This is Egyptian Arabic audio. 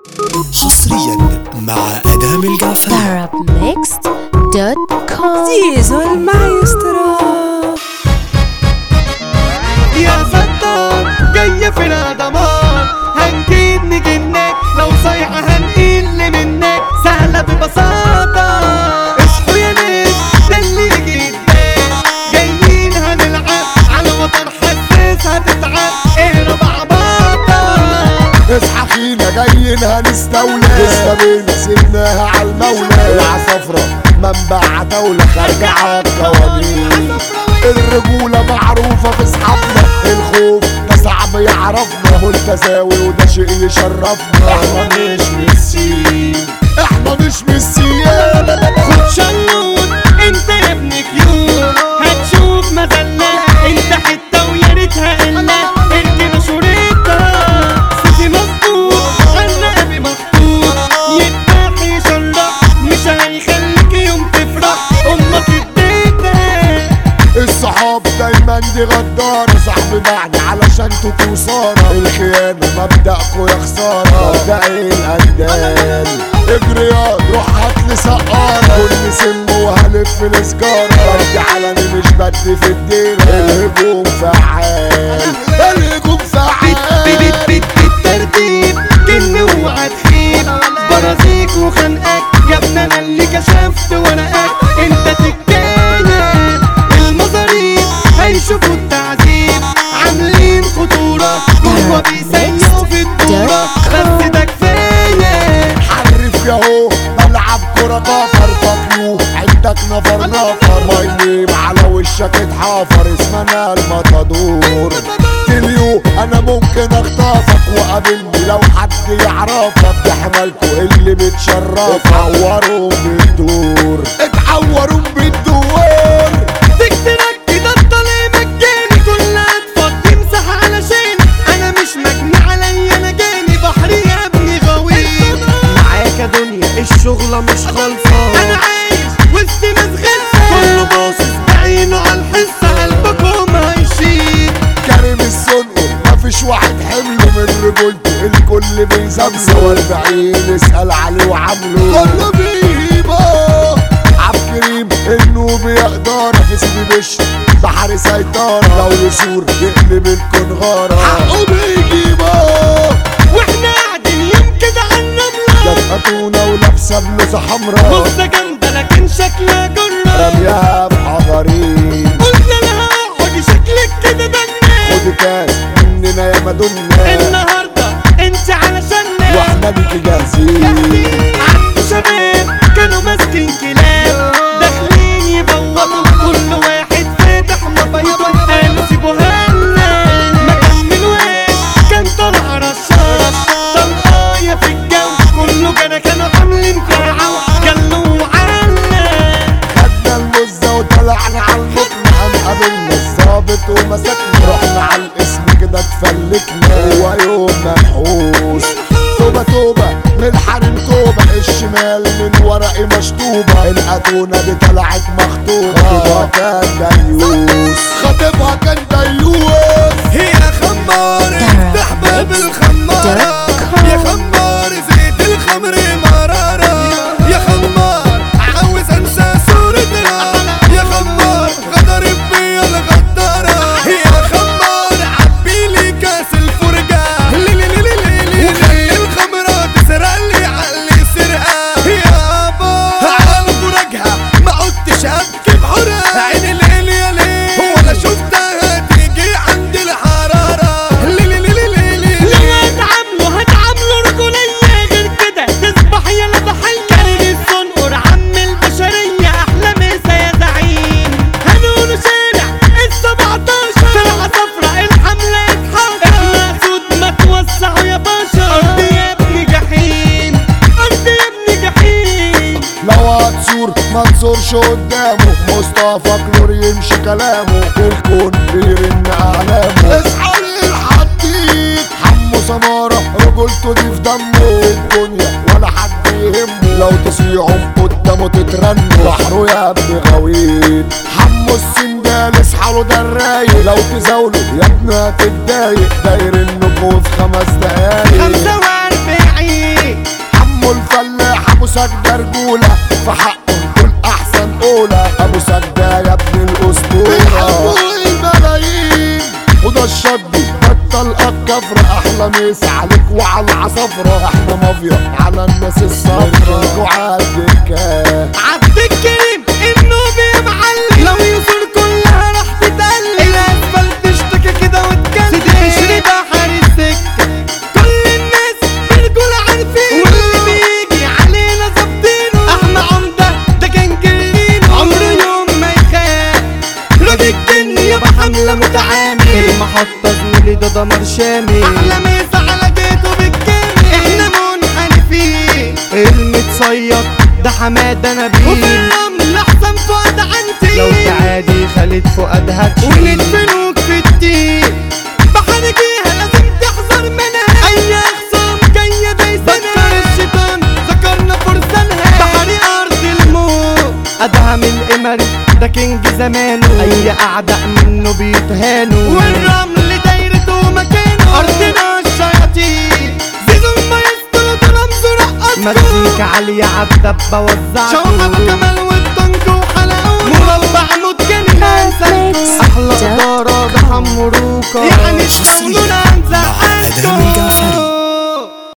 حصريا مع ادام الجعفر arabmixed.com زيزو المايسترو يا ستار جاية في الأدمار هنجيب نجنك لو صيحة هنقل منك سهلة ببساطة اصحوا يا ناس ده اللي يجي قدام جايين هنلعب على وطن حساس هتتعب اهرب عباطة اصحى فينا جايين هنستولى لسه بينا سيبناها على المولى العصفرة منبع دولة خارجة على القوانين الرجولة معروفة في اصحابنا الخوف ده صعب يعرفنا والتساوي وده شيء يشرفنا احنا مش ميسي احنا مش ميسي خد شلوت انت يا ابن كيوت هتشوف مذلة انت حتة ويا ريتها قلة اركن شريطة سيتي مظبوط انا ابي مخطوط يذبح يشرح مش هيخليك يوم تفرح امك اديتك الصحاب دايما دي غدارة صاحبي بعد علشان توصارة الخيانة مبدأكوا يا خسارة مبدأ الأندال اجري يا روح هاتلي سقارة كل سم وهلف السجارة بدي علني مش بدي في الديرة الهجوم فعال الهجوم فعال بيت بيت بالترتيب كن اوعى تخيب برازيك وخنقك يا ابن انا اللي كشفت ورقك انت تكاية المصاريف هيشوفوا التعذيب عاملين خطورة جوا بيسيحوا في الدورة بس ده كفاية حرف ياهو بلعب كرة كفر فاكيو عندك نفر نفر ماي نيم على وشك اتحافر اسمنا المطادور تليو انا ممكن اخطفك وقابلني لو حد يعرفك تحملكوا اللي بتشرفك اتعوروا بالدور اتعوروا بالدور تكترك كده الطلع مجاني كلها تفضي تمسح علشان انا مش مجني عليا انا جاني بحري يا ابني غويط معاك يا دنيا الشغلة مش خالصة انا عايش وسط ناس غلسة كله باصص بعينه على الحصة قلبكم هيشيل كريم السنقر مفيش واحد حمله من رجولته الكل بيزمزه واربعين اسأل عليه وعامله كله بيبا عبد كريم انه بيقدر في سيدي بش بحر سيطرة لو يثور يقلب الكنغارة حقه بيجيبه واحنا قاعدين يوم كده على النملة جرأتونا ولابسة بلوزة حمرا بصة جامدة لكن شكلها جرة رميها بحجرين قلنا لها اقعدي شكلك كده بنات خدي كاس مننا يا مدنا النهاردة انت علشاننا واحنا بيكي جاهزين عنده شباب كانوا ماسكين كلاب داخلين يبوظوا كل واحد فاتح مبيضة قالوا سيبوها لنا ما كملوهاش كان طالع رشاش طلقاية في الجو كله جانا كانوا عاملين فرعة جلوا عنا خدنا المزة وطلعنا على المطن قام قابلنا الظابط ومسكنا رحنا على الاسم كده اتفلتنا هو يوم منحوس توبة توبة من الحريم توبة الشمال من ورقي مشطوبة الأتونة دي طلعت مخطوبة خطيبها كان ديوس خطيبها كان ديوس هي خمار افتح باب الخمارة يا خمار زيت الخمر مرارة يا خمار عاوز انسى صورتها يا خمار غدر بيا الغدارة يا خمار عبي لي كاس الفرقة لي لي لي لي لي لي وخلي الخمرة تسرق لي علي سرقة يا ابا على فرجها ما عدتش ابكي بحرقة عيني ليل يا ليل ولا شفتها تيجي عند الحرارة لي لي لي لي لي لي لو هتعاملوا هتعاملوا رجولية غير كده تصبح يلا ضحية كريم الصنقر عم البشرية أحلى مسا يا زعيم هنقولوا شارع السبعتاشر فرقة صفرا الحملة اتحرك احنا سود ما توسعوا يا بشر أرض يا ابني جحيم أرض يا ابني جحيم لو هتصور ما تصورش قدامه مصطفى كلور يمشي كلامه الكون بيرن اعلامه اصحى للحديد حمو سمارة رجولته دي في دمه في الدنيا ولا حد يهمه لو تصيعهم قدامه تترنوا بحره يا ابن غويط حمو السندال اصحى له ده الرايق لو تزاوله يا ابني هتتضايق داير النجوم في خمس دقايق خمسة وأربعين سجدة رجولة في حقه نقول احسن اولى ابو سجدة يا ابن الاسطورة الملايين وده الشدي بطل الكفرة احلى ميس عليك وعلى العصفرة احنا مافيا على الناس الصفرا وعلى الدكة عبد الكريم النوب يا معلم لو يصور كلها راح تتقلب الاسفل تشتكي كده وتكلم سيدي بشري بحر السكه كل الناس برجولة عارفين واللي بيجي علينا ظابطينه احنا عمده ده كان جرينه عمره يوم ما يخاف راجل الجن يابا حمله متعامل المحطه زميلي ده دمر شامل احلى ميزه على جيته بالكامل احنا منحنفين المتصيد ده حماده نبيل وفي الرمل احسن فؤاد عنتي لو تعادي خالد فؤاد هتشيل وندفنوك في التين بحر جيها لازم تحذر منها اي خصام جايه دايسنا ذكر الشيطان ذكرنا فرسانها بحر ارض الموت ادهم القمر ده كينج زمانه اي اعداء منه بيتهانوا والرمل دايرته مكانه ارضنا الشياطين زيزو المايسترو ده رمزه رقصكم مزيكا عالية عبدة بوزعكم شوحة كمال والطنج وحلاوة مربع متجنن Perfect احلى dot ادارة ده حمروكة يعني تحاولوا مع أدهم ننزعكم الجعفر